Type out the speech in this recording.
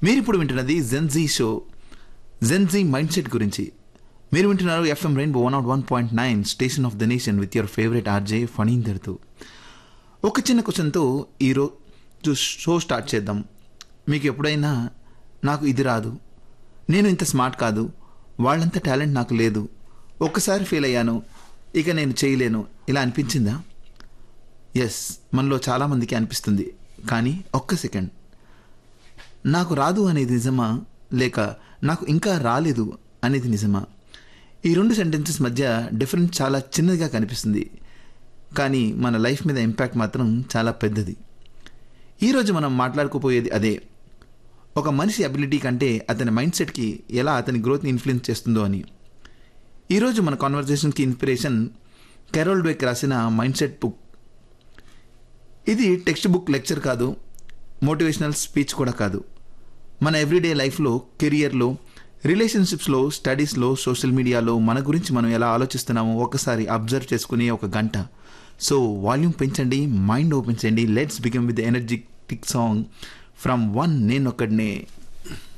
మీరు ఇప్పుడు వింటున్నది Gen Z show Gen Z mindset గురించి మీరు వింటున్నారు FM rainbow one not one point nine station of the nation with your favourite RJ ఫణీందర్తో ఒక చిన్న క్వశ్చన్తో ఈరోజు షో స్టార్ట్ చేద్దాం మీకు ఎప్పుడైనా నాకు ఇది రాదు నేను ఇంత స్మార్ట్ కాదు వాళ్ళంత టాలెంట్ నాకు లేదు ఒక్కసారి ఫెయిల్ అయ్యాను ఇక నేను చేయలేను ఇలా అనిపించిందా ఎస్ మనలో చాలామందికి అనిపిస్తుంది కానీ ఒక్క సెకండ్ నాకు రాదు అనేది నిజమా లేక నాకు ఇంకా రాలేదు అనేది నిజమా ఈ రెండు సెంటెన్సెస్ మధ్య డిఫరెన్స్ చాలా చిన్నదిగా కనిపిస్తుంది కానీ మన లైఫ్ మీద ఇంపాక్ట్ మాత్రం చాలా పెద్దది ఈరోజు మనం మాట్లాడుకోపోయేది అదే ఒక మనిషి అబిలిటీ కంటే అతని మైండ్ సెట్కి ఎలా అతని గ్రోత్ని ఇన్ఫ్లుయెన్స్ చేస్తుందో అని ఈరోజు మన కాన్వర్జేషన్కి ఇన్స్పిరేషన్ కెరోల్ డేక్ రాసిన మైండ్ సెట్ బుక్ ఇది టెక్స్ట్ బుక్ లెక్చర్ కాదు మోటివేషనల్ స్పీచ్ కూడా కాదు మన ఎవ్రీడే లైఫ్లో కెరియర్లో రిలేషన్షిప్స్లో స్టడీస్లో సోషల్ మీడియాలో మన గురించి మనం ఎలా ఆలోచిస్తున్నామో ఒకసారి అబ్జర్వ్ చేసుకునే ఒక గంట సో వాల్యూమ్ పెంచండి మైండ్ ఓపెన్ చేయండి let's become with energetic song from one నేను ఒక్కడనే